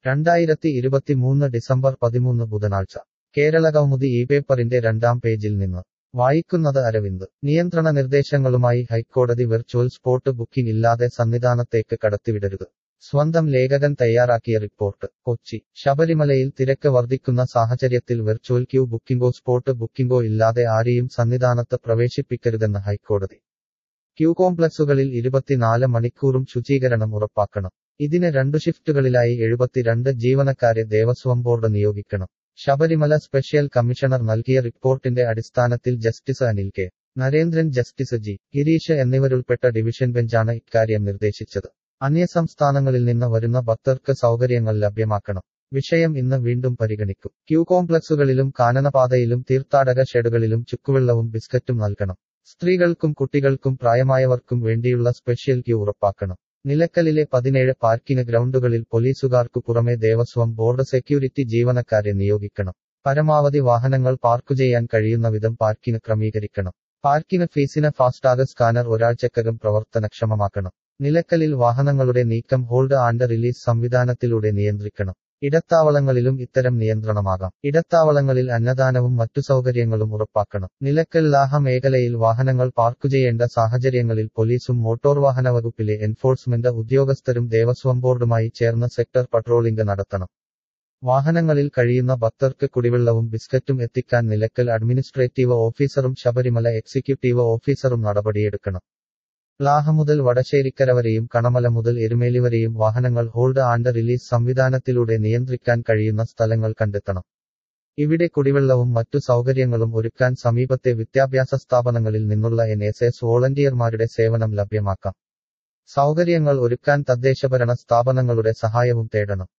രണ്ടായിരത്തി ഇരുപത്തിമൂന്ന് ഡിസംബർ പതിമൂന്ന് ബുധനാഴ്ച കേരളകൗമുദി ഈ പേപ്പറിന്റെ രണ്ടാം പേജിൽ നിന്ന് വായിക്കുന്നത് അരവിന്ദ് നിയന്ത്രണ നിർദ്ദേശങ്ങളുമായി ഹൈക്കോടതി വെർച്വൽ സ്പോട്ട് ബുക്കിംഗ് ഇല്ലാതെ സന്നിധാനത്തേക്ക് കടത്തിവിടരുത് സ്വന്തം ലേഖകൻ തയ്യാറാക്കിയ റിപ്പോർട്ട് കൊച്ചി ശബരിമലയിൽ തിരക്ക് വർദ്ധിക്കുന്ന സാഹചര്യത്തിൽ വെർച്വൽ ക്യൂ ബുക്കിംഗോ സ്പോട്ട് ബുക്കിംഗോ ഇല്ലാതെ ആരെയും സന്നിധാനത്ത് പ്രവേശിപ്പിക്കരുതെന്ന് ഹൈക്കോടതി ക്യൂ കോംപ്ലക്സുകളിൽ ഇരുപത്തിനാല് മണിക്കൂറും ശുചീകരണം ഉറപ്പാക്കണം ഇതിന് രണ്ടു ഷിഫ്റ്റുകളിലായി എഴുപത്തിരണ്ട് ജീവനക്കാരെ ദേവസ്വം ബോർഡ് നിയോഗിക്കണം ശബരിമല സ്പെഷ്യൽ കമ്മീഷണർ നൽകിയ റിപ്പോർട്ടിന്റെ അടിസ്ഥാനത്തിൽ justice Anil K Narendran justice G Girish എന്നിവരുൾപ്പെട്ട ഡിവിഷൻ ബെഞ്ചാണ് ഇക്കാര്യം നിർദ്ദേശിച്ചത് അന്യസംസ്ഥാനങ്ങളിൽ നിന്ന് വരുന്ന ഭക്തർക്ക് സൗകര്യങ്ങൾ ലഭ്യമാക്കണം വിഷയം ഇന്ന് വീണ്ടും പരിഗണിക്കും ക്യൂ കോംപ്ലക്സുകളിലും കാനനപാതയിലും തീർത്ഥാടക ഷെഡുകളിലും ചുക്കുവെള്ളവും ബിസ്ക്കറ്റും നൽകണം സ്ത്രീകൾക്കും കുട്ടികൾക്കും പ്രായമായവർക്കും വേണ്ടിയുള്ള സ്പെഷ്യൽ ക്യൂ ഉറപ്പാക്കണം നിലക്കലിലെ പതിനേഴ് പാർക്കിംഗ് ഗ്രൗണ്ടുകളിൽ പോലീസുകാർക്കു പുറമെ ദേവസ്വം ബോർഡ് സെക്യൂരിറ്റി ജീവനക്കാരെ നിയോഗിക്കണം പരമാവധി വാഹനങ്ങൾ പാർക്കു ചെയ്യാൻ കഴിയുന്ന വിധം പാർക്കിംഗ് ക്രമീകരിക്കണം പാർക്കിംഗ് ഫീസിന് ഫാസ്ടാഗ് സ്കാനർ ഒരാഴ്ചക്കകം പ്രവർത്തനക്ഷമമാക്കണം നിലക്കലിൽ വാഹനങ്ങളുടെ നീക്കം ഹോൾഡ് ആൻഡ് റിലീസ് സംവിധാനത്തിലൂടെ നിയന്ത്രിക്കണം ഇടത്താവളങ്ങളിലും ഇത്തരം നിയന്ത്രണമാകാം ഇടത്താവളങ്ങളിൽ അന്നദാനവും മറ്റു സൗകര്യങ്ങളും ഉറപ്പാക്കണം നിലക്കൽ ലാഹ മേഖലയിൽ വാഹനങ്ങൾ പാർക്കു ചെയ്യേണ്ട സാഹചര്യങ്ങളിൽ പോലീസും മോട്ടോർ വാഹന വകുപ്പിലെ എൻഫോഴ്സ്മെന്റ് ഉദ്യോഗസ്ഥരും ദേവസ്വം ബോർഡുമായി ചേർന്ന് സെക്ടർ പട്രോളിംഗ് നടത്തണം വാഹനങ്ങളിൽ കഴിയുന്ന ഭക്തർക്ക് കുടിവെള്ളവും ബിസ്ക്കറ്റും എത്തിക്കാൻ നിലക്കൽ അഡ്മിനിസ്ട്രേറ്റീവ് ഓഫീസറും ശബരിമല എക്സിക്യൂട്ടീവ് ഓഫീസറും നടപടിയെടുക്കണം ലാഹ മുതൽ വടശ്ശേരിക്കര വരെയും കണമല മുതൽ എരുമേലി വരെയും വാഹനങ്ങൾ ഹോൾഡ് ആൻഡ് റിലീസ് സംവിധാനത്തിലൂടെ നിയന്ത്രിക്കാൻ കഴിയുന്ന സ്ഥലങ്ങൾ കണ്ടെത്തണം ഇവിടെ കുടിവെള്ളവും മറ്റു സൗകര്യങ്ങളും ഒരുക്കാൻ സമീപത്തെ വിദ്യാഭ്യാസ സ്ഥാപനങ്ങളിൽ നിന്നുള്ള എൻ എസ് എസ് വോളണ്ടിയർമാരുടെ സേവനം ലഭ്യമാക്കാം സൗകര്യങ്ങൾ ഒരുക്കാൻ തദ്ദേശഭരണ സ്ഥാപനങ്ങളുടെ സഹായവും തേടണം